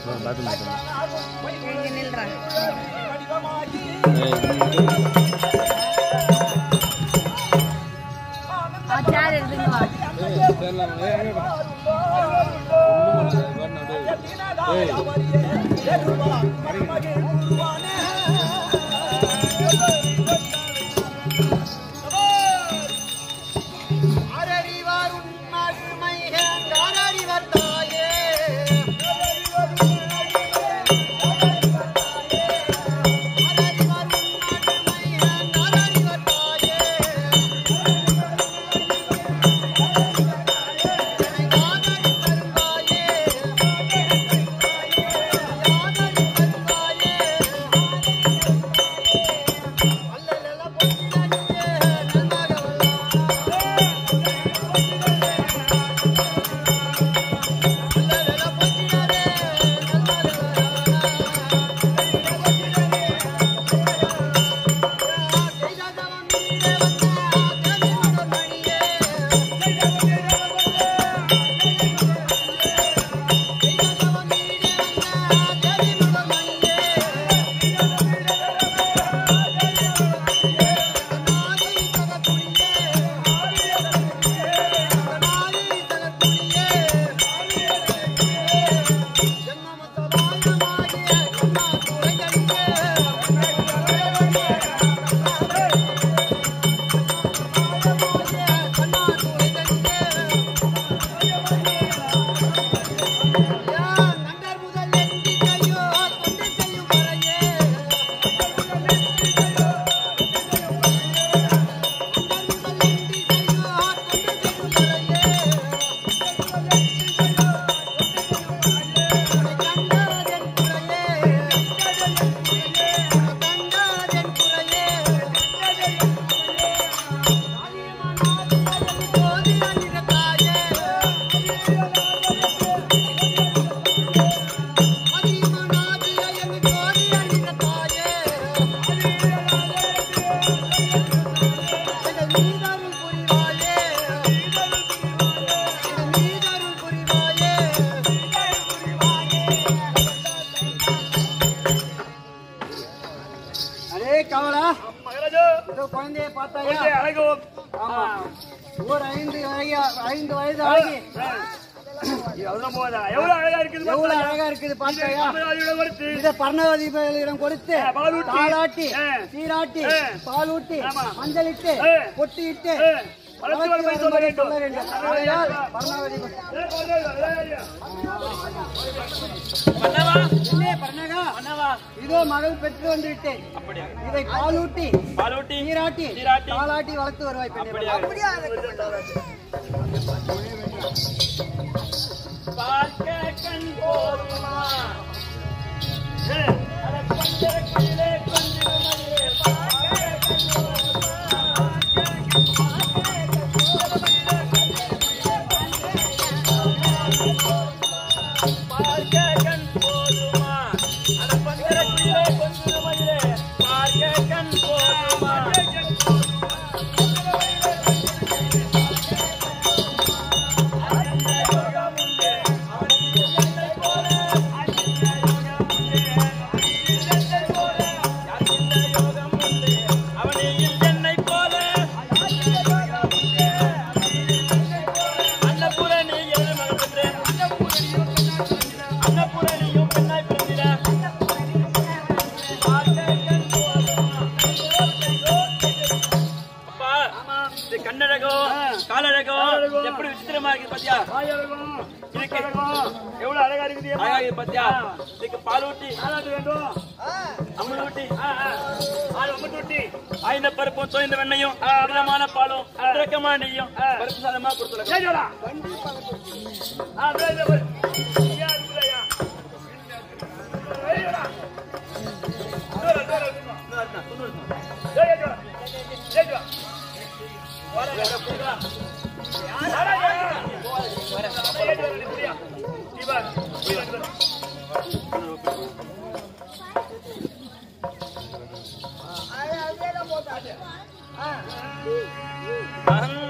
இங்க நில்றா ஆ சேர் எடுத்துங்க வா ஆரறிவார் உண்மகிமை ஆரறிவர் தாயே ஆரறிவார் உண்மகிமை ஆரறிவர் தாயே என்னை ஆதரி தருவாயே ஆதரி தருவாயே அல்லலல பொன்னடியே நல்மகவல்லா அரே கவலா மகராஜா இதோ குழந்தைய பார்த்தாயா குழந்தை அழகு ஆமா ஒரு ஐந்து வயது ஐந்து வயது ஆகி இது அதெல்லாம் போதா எவ்வளவு அழகா இருக்குது எவ்வளவு அழகா இருக்குது பார்த்தாயா மகராஜோட வருத்து இத பர்ணவதிபதிகளிடம் கொடுத்து ஆ, பாலூட்டி. தாளாட்டி ஆ. சீராட்டி ஆ. பாலூட்டி ஆமா. மஞ்சளிட்டு ஆ. பொட்டியிட்டு ஆ, வளர்த்து வளர்த்து வரும்படி சொல்ல வரும்படி வேண்டும். சொல்ல வேண்டும் ஆகையால் பர்ணவதிபதி இல்லே பர்ணகா இதோ மகள் பெற்று வந்து விட்டேன் இதை பாலூட்டி பாலூட்டி நீராட்டி நீராட்டி. தாளாட்டி வளர்த்து வருவாய் பெண்ணே அப்படியா பார்க்க கண் போதுமா ஏ, அட பஞ்சரக்கிலே கொஞ்சம் மயிலே, பார்க்க கண் பார்க்க கண் போதுமா அட பஞ்சரக்கிலே கொஞ்சம் மயிலே, பார்க்க கண் போதுமா அவனையும் என்னை போல அன்னபூரணி ஏழு மகன் பெற்றேன் அன்னபூரணியும் பெண்ணாய் பிறந்திட அப்பா இது கண்ணழகோ காலழகோ எப்படி விசித்திரமா இருக்கு பாத்தியா இதுக்கு எவ்வளவு அழகா இருக்குது அழகா இருக்கு பாத்தியா இதுக்கு பால் ஊட்டி பாராட்டு வேண்டும் அமுல் ஊட்டி ஆள் ஒம்பது தொட்டி ஆய்ந்த பருப்பும் தோய்ந்த வெண்ணையும் விதமான பாலும் திறக்கமான நெய்யும் பருப்பு சாதமா கொடுத்துருக்க கேஜோடா ஆ வேலை போய் ஐயா இருக்குதையா ஐயோடா தூர தூர ஏய் ஏய் ஏய் ஏய்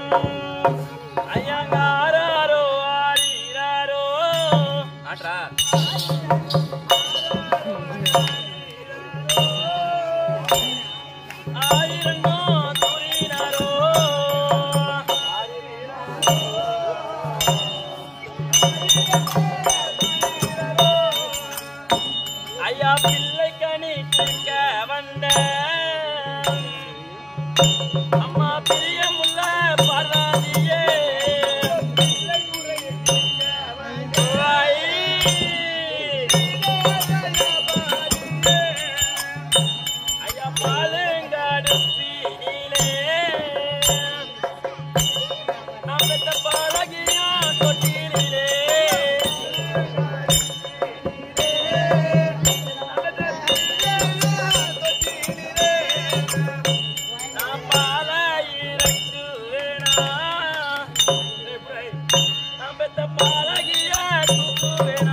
ஐயங்காரோ ஆடிராரோ ஆட்ரா ஆயிரங்கோ தூரினாரோ ஐயா பிள்ளை கனி கேட்க வந்த அம்மா பிரியமுள்ள பார்வதியே ஐயா பாலுங்காடு பீனிலே அமிர்த பழகியா தொட்டிலே நான் பாலாயிரக்கு வேணா நான் பெத்த பாலகியா தூக்கு வேணா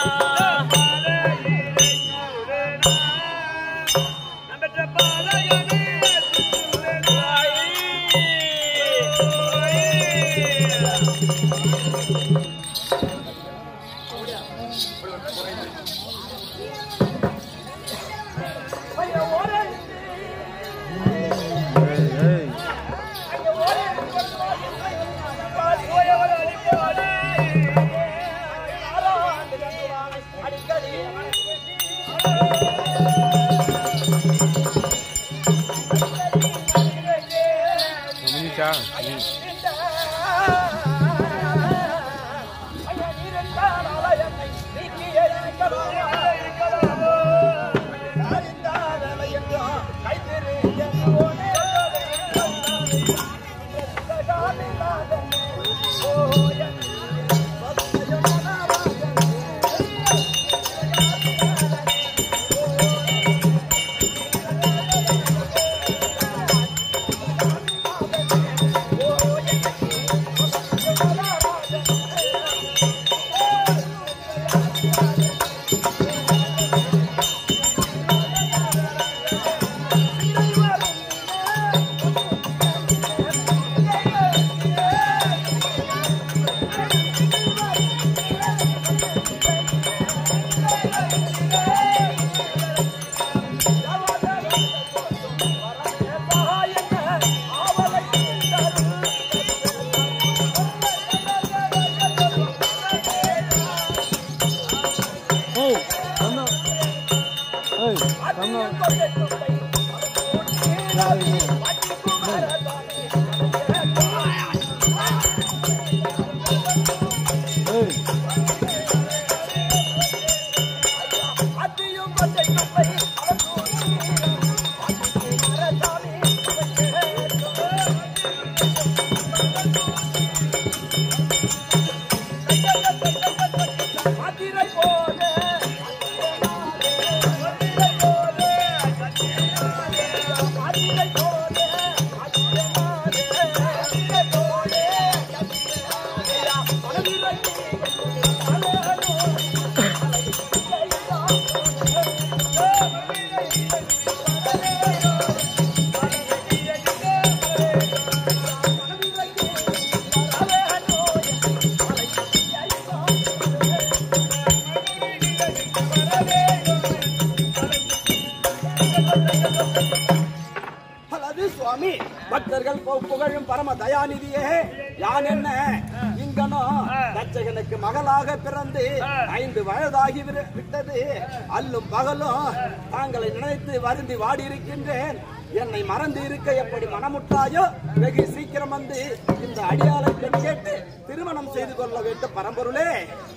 அல்லது சுவாமி பக்தர்கள் பு- புகழும் பரம தயாநிதியே யான் என்ன இங்கனும் தச்சகனுக்கு மகளாக பிறந்து ஐந்து வயதாகி விரு- விட்டது அல்லும் பகலும் தாங்களை நினைத்து வருந்தி வாடி இருக்கின்றேன் என்னை மறந்து இருக்க எப்படி மனமுட்டாயோ வெகு சீக்கிரம் வந்து இந்த அடியாளை பெண் கேட்டு திருமணம் செய்து கொள்ள வேண்டும் பரம்பொருளே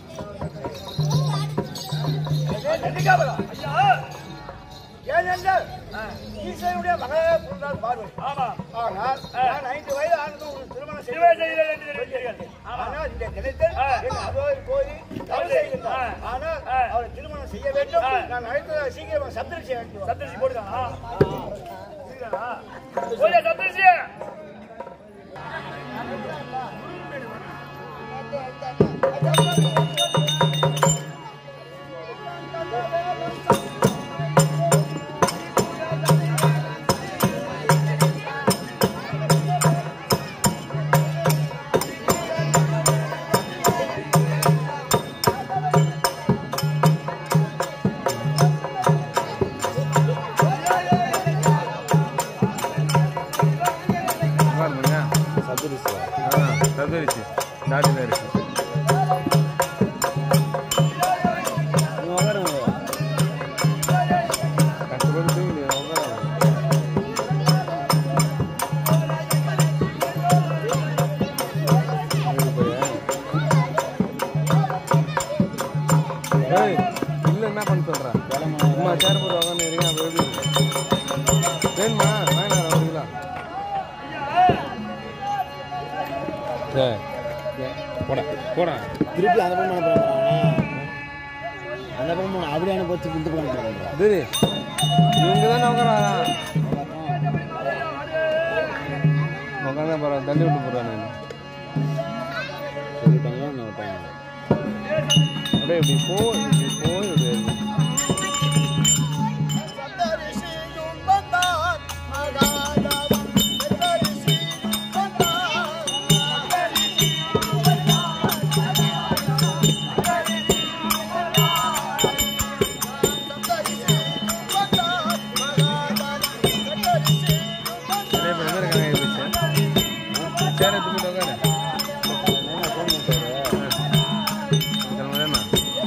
ஏனென்றால் ஈசனுடைய மகளே பிறந்தால் பார்வதி ஆனால் நான் ஐந்து வயது ஆனதும் உங்களுக்கு திருமணம் செய்து ஆனால் இந்த தினத்தில் என் அகோரி கோரி தவறு செய்கின்றார் ஆனால் அவரை திருமணம் செய்ய வேண்டும் நான் அழைத்ததாக சீக்கிரம் சப்தரிசி அழைத்து சப்தரிசி போடுதானா ஆ ஏய் இல்ல என்ன பண்ண சொல்ற சும்மா சேர் போட்டு உட்காந்து இருக்கீங்க அப்ப எப்படி இருக்கும்? வேணுமா வேணாம் வருங்களா சரி போட போட திருப்பி அந்த பக்கம் அனுப்புறாங்க அந்த பக்கம் அப்படியே அனுப்பி இந்த பக்கம் அனுப்புறாங்க இது இவங்க தானே உட்காரா உட்காந்து பரவாயில்ல தள்ளி விட்டு போறானு சொல்லிட்டாங்க விட்டாங்க அப்படியே இப்படி போ இப்படி போய் இப்படி நிறைய பேர் என்ன இருக்காங்க இருந்துச்சு சேர் எடுத்து போட்டு உட்காரு கிளம்புறேண்ணா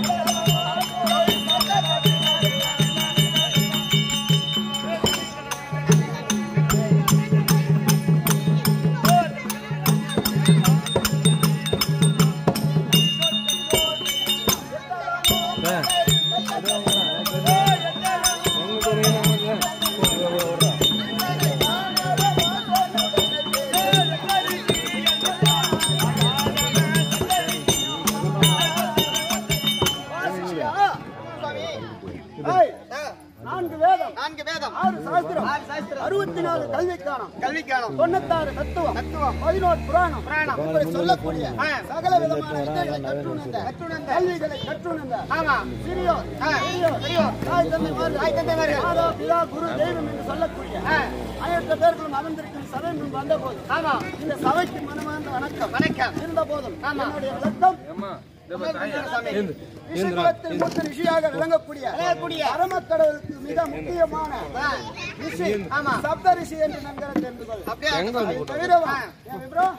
நான்கு வேதம் நான்கு வேதம் ஆறு சாஸ்திரம் அறுபத்தி நாலு கல்வி காணும் கல்வி காணும் தொண்ணூத்தாறு தத்துவம் தத்துவம் பதினோரு புராணம் புராணம் இப்படி சொல்லக்கூடிய சகல விதமான வித்தைகளை கற்றுணர்ந்த கல்விகளை கற்றுணர்ந்த ஆமா சிறியோர் பெரியோர் பெரியோர் தாய் தந்தை தாய் தந்தை மாதா பிதா குரு தெய்வம் என்று சொல்லக்கூடிய அனைத்து பேர்களும் அமர்ந்திருக்கும் சபை முன் வந்த போது ஆமா இந்த சபைக்கு மனமார்ந்த வணக்கம் வணக்கம் இருந்த போதும் என்னுடைய விளக்கம் ரிஷிகுலத்தில் மூத்த ரிஷியாக விளங்கக்கூடிய பரமக்கடவுளுக்கு மிக முக்கியமான ரிஷி சப்த ரிஷி என்று நன்கரை தெரிந்து கொள் அதை தவிரவா என் விபரம்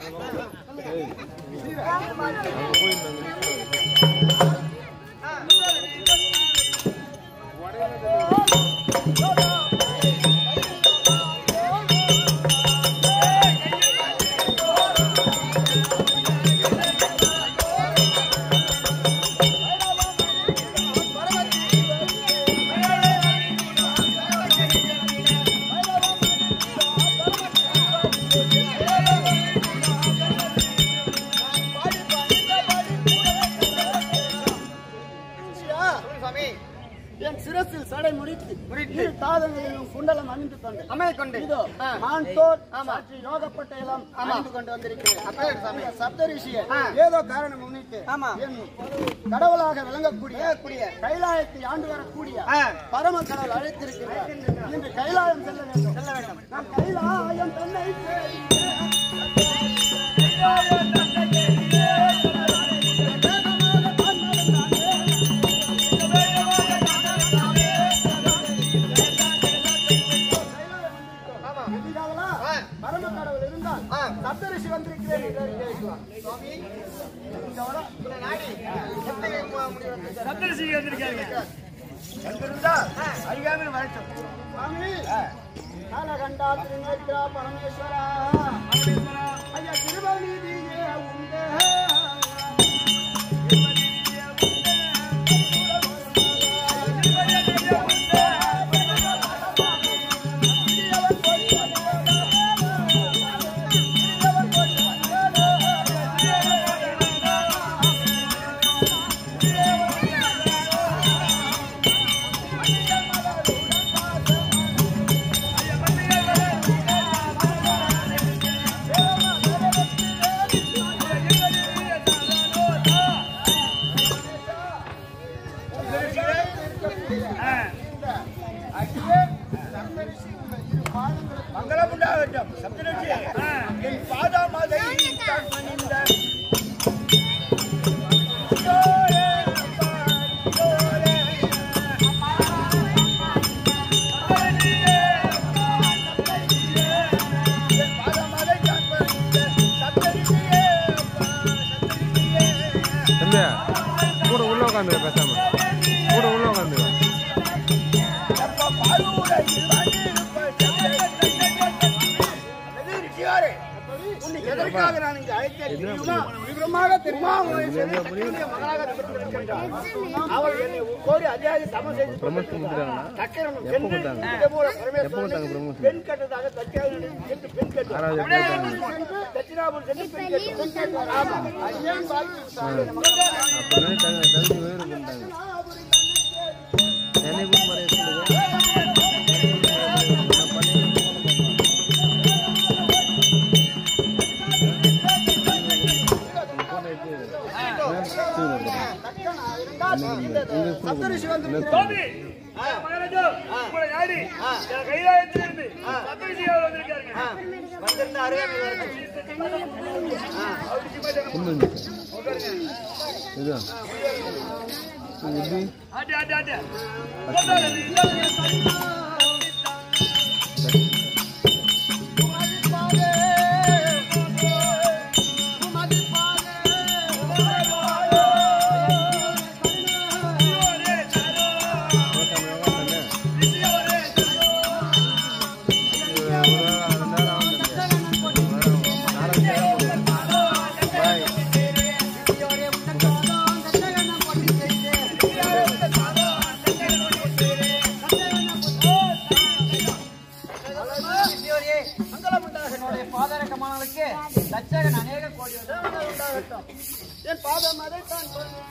என் சிரசில் சடை முடித்து இரு தாதங்களிலும் குண்டலம் அணிந்து கொண்டு அமைந்து கொண்டு இதோ மான்தோர் சாட்சி யோகப்பட்ட இளம் அணிந்து கொண்டு வந்திருக்கிறேன் சப்த ரிஷியை ஏதோ காரணம் முன்னிட்டு என் கடவுளாக விளங்கக்கூடிய கூடிய கைலாயத்தை ஆண்டு வரக்கூடிய பரம கடவுள் அழைத்திருக்கிறேன் இன்று கைலாயம் செல்ல வேண்டும் செல்ல வேண்டும் நான் கைலாயம் தன்னை பரம கடவுள் இருந்தால் சப்தரிஷி வந்திருக்கிறேன் என்று அறிவிக்கலாம். சுவாமி இங்க வர சப்தரிசி வந்திருக்காங்க வந்திருந்தால் அறியாமல் வரட்டும் சுவாமி காலகண்டா திருநேத்ரா பரமேஸ்வரா ஐயா திருவநீதியே உங்க மங்களம் உண்டாகட்டும் சப்தரிஷி என் பாதாமதை தான் பணிந்த தம்பியா கூட உள்ள உட்காந்து பேசாம கூட உள்ள உட்காந்து உன்னை எதற்காக நான் இங்கு அழைத்தேன் தெரியுமா விவரமாக தெரியுமா மகனாக பிறந்திருக்கின்றார். அவள் என்னை கோரி அதிகாரி சமம் செய்து ப்ரமோஷன் கொடுத்துட்டாங்களா தக்கரனும் எப்போ சென்று கொடுத்தாங்க? இதமூல எப்போ பரமேஸ்வரனை கொடுத்தாங்க promotion? பெண் கட்டதாக தற்காலிகம் சென்று பெண் கட்டு ஆறாவது எப்போ சென்று தட்சிணாபுரம் சென்று பெண் கட்டு பெண் கட்டு ஆமா ஐயன் பாக்கி சாமி நமக்கு அப்போதான் தகுதி தகுதி உயர்வு பண்ணிட்டாங்க என்னை கூட மறைய சொல்லுங்க சப்தரிஷி வந்து சுவாமி, மகாராஜா, உங்களை நாடி, என் கைலாயத்திலிருந்து சப்தரிஷிகள் வந்திருக்காருங்க. வந்திருந்தாரு இதுதான் இது ஆட்டு, ஆட்டு, ஆட்டு. போட்டாரு. என் பாதம் அதைத்தான்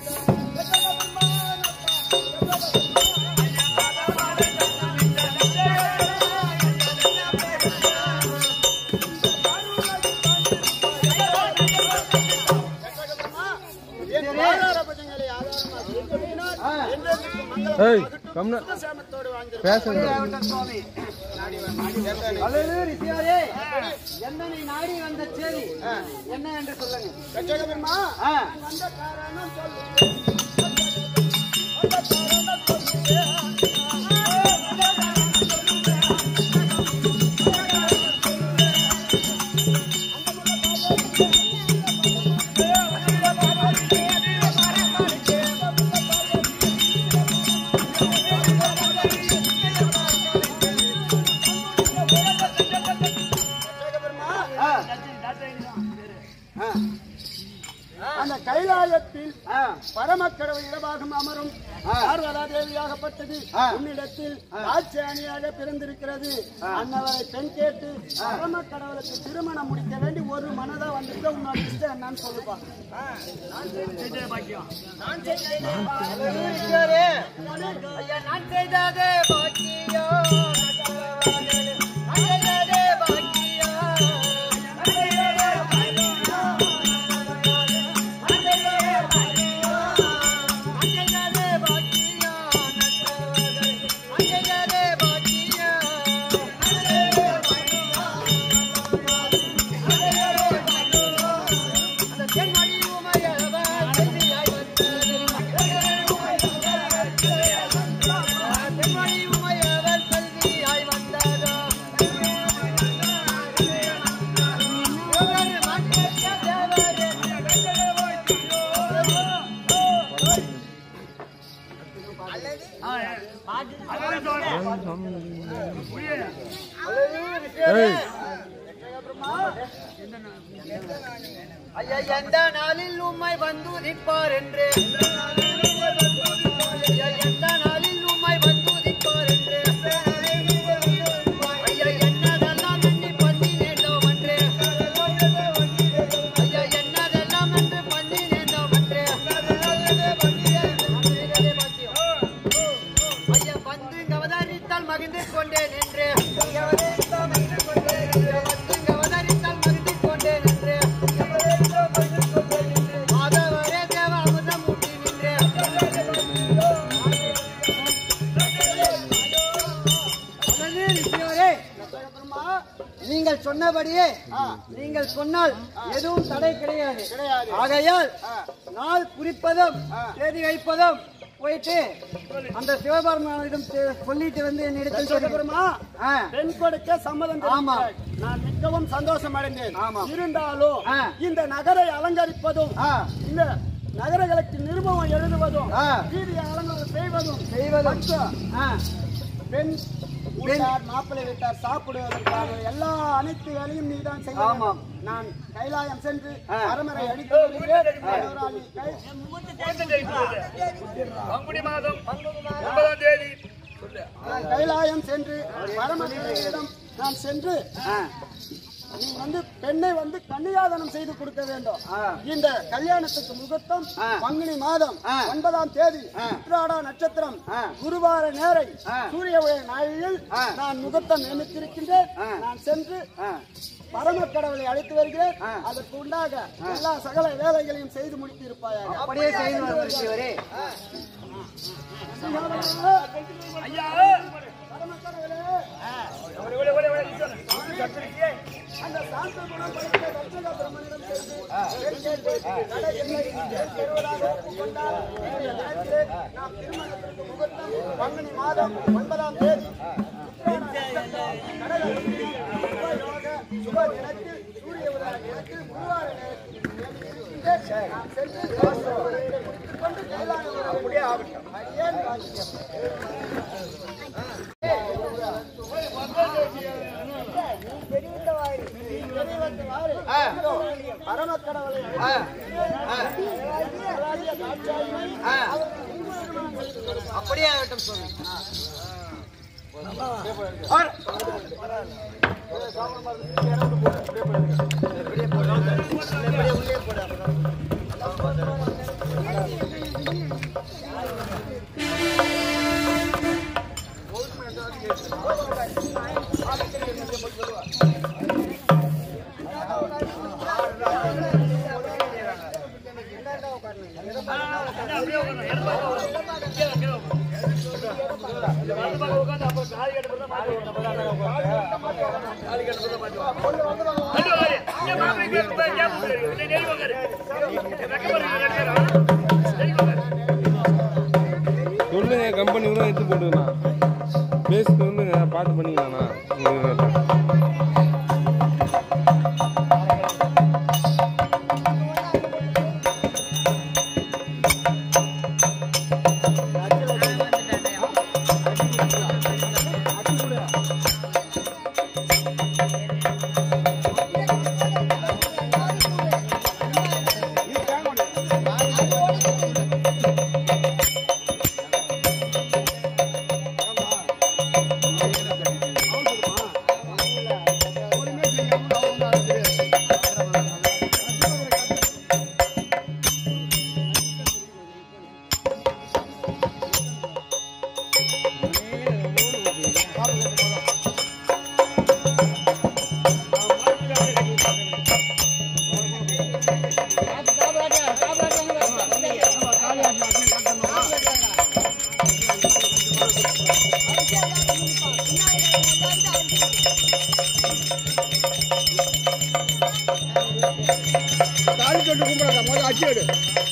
என் பாதார பஜங்களை ஆதாரமாக ஏற்படுத்தினார். என்றென்றைக்கும் மங்களம் ஏய் கம்னா சேமத்தோடு வாழ்ந்திருப்பார். பேசுங்க என்னை நாடி வந்த செய்தி என்ன என்று சொல்லுங்க கச்சக பெருமா ஆ. வந்த காரணம் சொல்லு அந்த கைலாயத்தில் பரமக்கடவுள் இடபாகம் அமரும் பார்வதா தேவியாகப்பட்டது உன்னிடத்தில் ஆட்சி அணியாக பிறந்திருக்கிறது அன்னவரை பெண் கேட்டு பரமக்கடவுளுக்கு திருமணம் முடிக்க வேண்டி ஒரு மனதா வந்துட்டு உன்னோட இஷ்டம் என்னன்னு சொல்லுப்பா ஐயா நான் செய்ததே பாக்கியோ நான் செய்ததே பாக்கியோ நான் செய்ததே பாக்கியோ நான் செய்ததே பாக்கியோ நான் செய்ததே பாக்கியோ நான் செய்ததே பாக்கியோ அந்த தென்மொழி உமையவர் செல்வியாய் வந்தது தென்மொழி உமையவர் செல்வியாய் வந்ததோ ஒவ்வொரு மக்கள் தேவரே ஏய் ஐயா எந்த நாளில் உம்மை வந்துதிப்பார் என்று ஐயா எந்த நாளில் உம்மை வந்துதிப்பார் என்று ஐயா என்னதெல்லாம் எண்ணி பண்ணினேண்டோம் அன்று ஐயா என்னதெல்லாம் என்று பண்ணினேண்டோம் அன்று ஐயா வந்து கவதாரித்தால் மகிழ்ந்து கொண்டேன் என்று ஐயா வந்து கவதாரித்தால் மகிழ்ந்து கொண்டேன் என்று மாதவரே தேவ அமுதம் ஊட்டி நின்றே நீங்கள் சொன்னபடியே நீங்கள் சொன்னால் எதுவும் தடை கிடையாது ஆகையால் நாள் குறிப்பதும் தேதி வைப்பதும் போயிட்டு அந்த சிவபெருமானிடம் தெ- சொல்லிட்டு வந்து என்னிடத்தில் சொல்லுமா பெண் கொடுக்க சம்மதம் ஆமா. தெரிவித்தாய். நான் மிகவும் சந்தோஷம் அடைந்தேன் ஆமா. இருந்தாலும் ஆ. இந்த நகரை அலங்கரிப்பதும் ஆ. இந்த நகரங்களுக்கு நிருபம் எழுதுவதும் ஆ. வீதி அலங்காரம் செய்வதும் செய்வதும் மற்றும் ஆ, பெண் வீட்டார் மாப்பிள்ளை வீட்டார் சாப்பிடுவதற்காக எல்லா அனைத்து வேலையும் நீ தான் செய்ய வேண்டும். நான் கைலாயம் சென்று அரமரை அடித்து வருகிறேன். தேவராணி கை- பங்குனி மாதம் ஒன்பதாம் தேதி நான் கைலாயம் சென்று பரமதேவனிடம் நான் சென்று நீ வந்து பெண்ணை வந்து கன்னியாதானம் செய்து கொடுக்க வேண்டும் இந்த கல்யாணத்துக்கு முகூர்த்தம் பங்குனி மாதம் ஒன்பதாம் தேதி உத்திராடா நட்சத்திரம் குருவார நேரை சூரிய உதய நாளில் நான் முகூர்த்தம் நியமித்திருக்கின்றேன் நான் சென்று பரம கடவுளை அழைத்து வருகிறேன் அதற்கு உண்டாக எல்லா சகல வேலைகளையும் செய்து முடித்து இருப்பாயாக அப்படியே செய்து வருகிறவரே ஐயா பரம கடவுளே ஒரே ஒரே ஒரே ஒரே நிமிஷம். சத்துருக்கியே. அந்த சாந்த குணம் படைத்த ரட்சக பிரம்மனிடம் சென்று வேண்டிய கடை இல்லை பெறுவதாக ஒப்புக்கொண்டால் இன்றைய தினத்திலே நாம் திருமணத்திற்கு முகூர்த்தம் பங்குனி மாதம் ஒன்பதாம் தேதி கடகலட்சுமி சுபயோக சுப தினத்தில் சூரிய உதய தினத்தில் குருவார நேரத்தில் இருக்கின்றேன். நாம் சென்று ஆசீர்வாதத்தை முடித்துக் கொண்டு கைலாயம் வர அப்படியே ஆகட்டும் அடியேன் வாக்கியம். பரமக்கடவுளை அப்படியே ஆகட்டும் சுவாமி அப்படியே உட்காருங்க. இடது பக்கம் உட்காருங்க. கீழே, கீழே உட்காருங்க. இந்த வலது பக்கம் உட்கார்ந்து அப்புறம் கால் கட்டு பிறகு மாத்தி விடணும். கால் கட்டு பிறகு மாத்தி விடணும். அடி உட்காரு. இங்க மாப்பிள்ளை கேட்டு போய் கேப் உட்காரு. இங்க நெறி உட்காரு. ரெக்க பாருங்க, ரெக்க பாருங்க. நெறி உட்காரு. சொல்லுங்க கம்பெனி கூட எடுத்து போட்டுக்கலாம் பேசி சொல்லுங்க பார்த்து பண்ணிக்கலாம்ண்ணா உங்களுக்கு தாலி கட்டு கும்பிடாத முதல்ல அச்சு எடு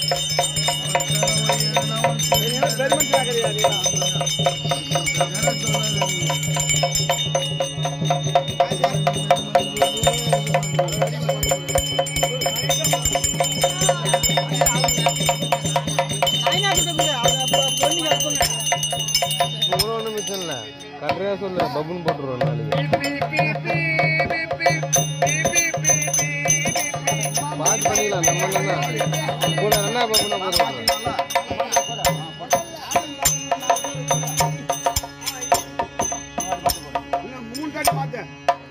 இப்போ கூட ஒன்றும் மிச்சம் இல்லை கரெக்டாக சொல்லு பப்புன்னு போட்டுருவோம் நாளைக்கு பார்த்து பண்ணிக்கலாம் நம்ம என்ன கூட என்ன பப்புனா போட்டுருவோம் மூணு காட்டு மாத்த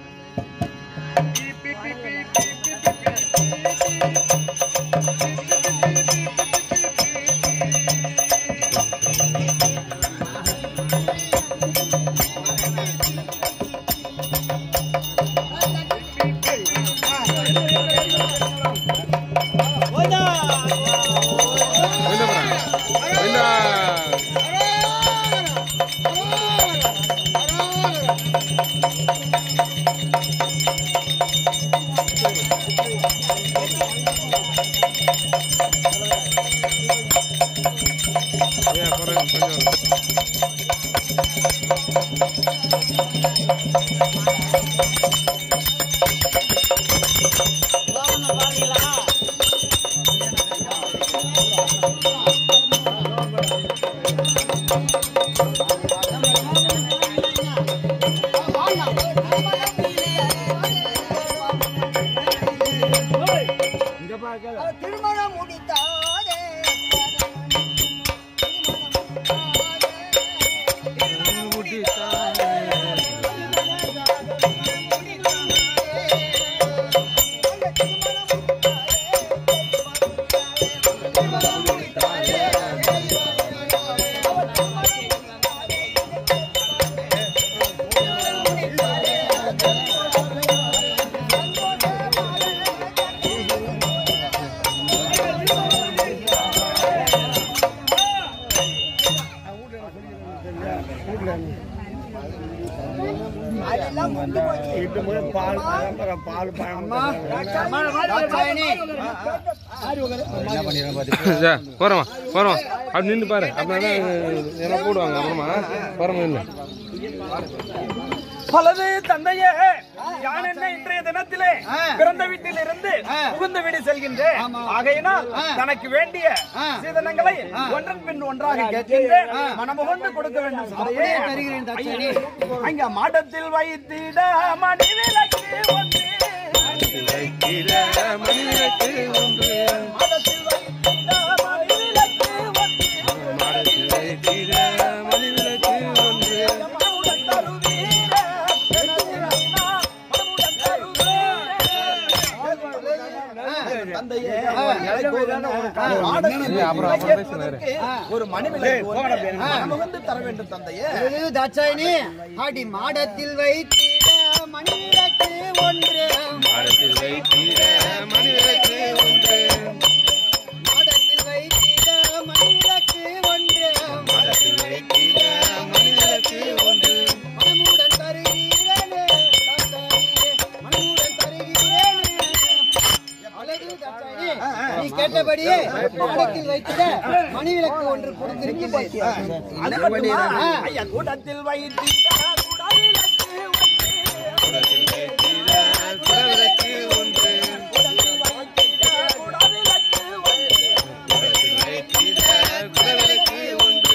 என்ன பண்ண என்ன ஏன் குறை கொஞ்சம் அதெல்லாம் முந்து போச்சு. அம்மா, தாட்சாயணி. சரி, போறோமா போறோமா அப்படி நின்று பாரு அப்படின்னா எல்லாம் போடுவாங்க அப்புறமா போறோமா இல்லை பலது தந்தையே யான் என்ன இன்றைய தினத்திலே பிறந்த வீட்டில் இருந்து புகுந்த வீடு செல்கின்றேன் ஆகையினால் தனக்கு வேண்டிய சீதனங்களை ஒன்றன் பின் ஒன்றாக கேட்கின்றேன் மனமுகந்து கொடுக்க வேண்டும் அப்படியே தருகிறேன் தாட்சாயணி. அங்க மாடத்தில் வைத்திட மணி விளக்கு ஒன்று மணிவிளக்கு ஒன்று மாடத்தில் வைத்திட மணி விளக்கு ஒன்று மாடத்தில் வைத்திட மணிவிளக்கு ஒன்று மனமுடன் தருவீர எனது அண்ணா, மனமுடன் தருவீர. தந்தையே மாடத்தில் ஏய், அப்புறம் அப்புறம் பேசுனாரு. வைத்திருப்பதற்கு ஒரு மணிவிளக்கு ஒன்று மனமுகந்து தர வேண்டும் தந்தையே இது தாட்சாயணி ஆடி மாடத்தில் வைத்திட மணிவிளக்கு ஒன்று மாடத்தில் வைத்திட மணிவிளக்கு ஒன்று மாடத்தில் வைத்திட மணிவிளக்கு ஒன்று மாடத்தில் வைத்திட மணிவிளக்கு ஒன்று மனமுடன் தருகிறேனே தாட்சாயணியே, மனமுடன் தருகிறேனே அழகு தாட்சாயணி, நீ கேட்டபடியே மாடத்தில் வைத்திட மணிவிளக்கு ஒன்று கொடுத்திருக்கின்றேன் அது மட்டுமா? ஐயா, கூடத்தில் வைத்திட குடவிளக்கு ஒன்று. குடத்தில் வைத்திட குடவிளக்கு ஒன்று கூடத்தில் வைத்திட குடவிளக்கு ஒன்று. குடத்தில் வைத்திட குடவிளக்கு ஒன்று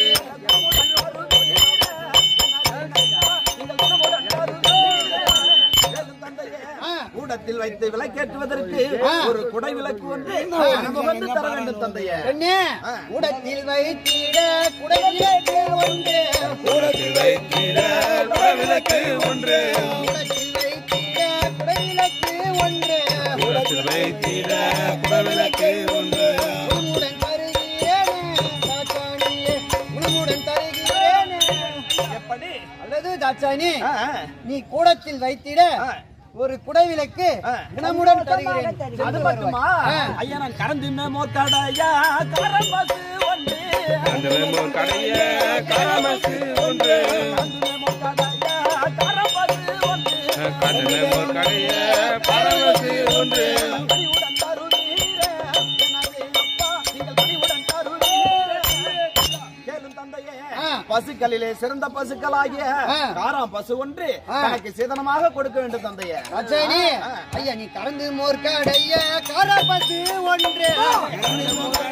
கூடத்தில் வைத்து விளக்கேற்றுவதற்கு ஒரு குடை விளக்கு ஒன்று அனுபவத்து தர வேண்டும் தந்தையே பெண்ணே கூடத்தில் வைத்திட குடவிளக்கு ஒன்று கூடத்தில் வைத்திட குடவிளக்கு ஒன்று கூடத்தில் வைத்திட குடவிளக்கு ஒன்று கூடத்தில் வைத்திட குடவிளக்கு ஒன்று உன்னுடன் தருகிறேனே தாட்சாணியே உன்னுடன் தருகிறேனே எப்படி அல்லது தாட்சாணி ஆ, ஆ. நீ கூடத்தில் வைத்திட ஒரு குடவிளக்கு குணமுடன் தருகிறேன் அது மட்டுமா ஐயா நான் கறந்து மோர்க்கடையா கரம்பசு ஒன்று அந்த கடைய கரமசு ஒன்று கறந்து மோர்க்கடையா கரம்பசு ஒன்று கடல கடைய பரமசு ஒன்று பணிவுடன் தருவீரே எனது அப்பா நீங்கள் பணிவுடன் தருவீரே கேளும் தந்தையே பசுக்களிலே சிறந்த பசுக்களாகிய காராம் பசு ஒன்று எனக்கு சீதனமாக கொடுக்க வேண்டும் தந்தையே தாட்சாணி ஐயா நீ கறந்து மோர்க்கடைய காரபசு ஒன்று கறந்து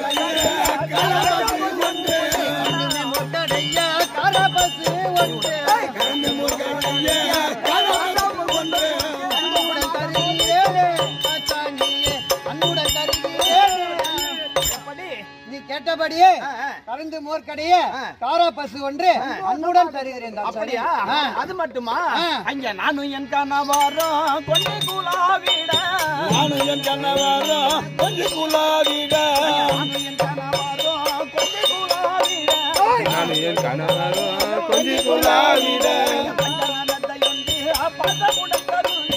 மோர்க்கடைய காரபசு ஒன்று அன்புடன் தருகிறேனே தாட்சாணியே அன்புடன் தருகிறேனே எப்படி நீ கேட்டபடியே கறந்து மோர்க்கடைய காரா பசு ஒன்று அன்புடன் தருகிறேன் அப்படியா தாட்சாணி. அது மட்டுமா ஆ. அங்க நானும் என் கணவரும் கொண்டு குலாவிட நானும் என் கணவரும் கொண்டு குலாவிட நானும் என் கணவரும் கொண்டு குலாவிட நான் என் கணவரும் கொஞ்சி குலாவிட பஞ்சநலத்தையொன்று பாசமுடன் கருதி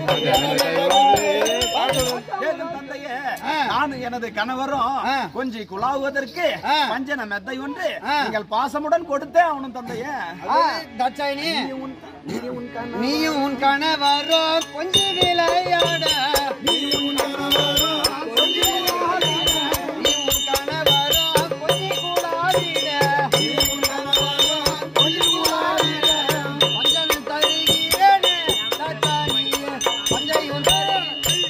கேளும் தந்தையே நானும் எனது கணவரும் கொஞ்சி குலாவுவதற்கு பஞ்சன மெத்தை ஒன்று நீங்கள் பாசமுடன் கொடுத்தே அவனும் தந்தையே ஆ, தாட்சாயினி உன் நீ உன் கணவன் நீயும் உன் கணவரோ கொஞ்சி விளையாட நீ உன் கணவரோ கொஞ்சி கூடாடிட பஞ்சம் தருகிறேனே தாட்சாயினியே, பஞ்சையும் தரு-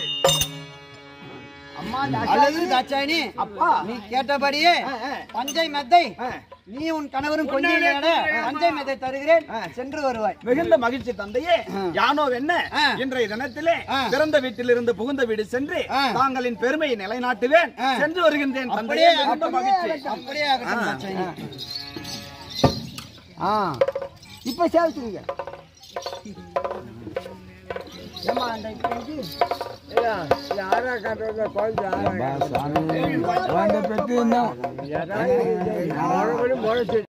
அம்மா அல்லது தாட்சாயினி அப்பா நீ கேட்டபடியே பஞ்சை மெத்தை ஆ. நீ உன் கணவரும் கொஞ்சி விளையாட பஞ்சை மெத்தை தருகிறேன் சென்று வருவாய் மிகுந்த மகிழ்ச்சி தந்தையே யானோ என்ன ஆ. இன்றைய தினத்திலே ஆ. பிறந்த வீட்டிலிருந்து புகுந்த வீடு சென்று ஆ. தாங்களின் பெருமையை நிலைநாட்டுவேன் ஆ. சென்று வருகின்றேன் அப்படியே தந்தையே மிகுந்த மகிழ்ச்சி அப்படியே ஆகட்டும் தாட்சாயினி. ஆ இப்ப சேவிச்சுங்க ஏமா அந்த இப்ப இது பெற்று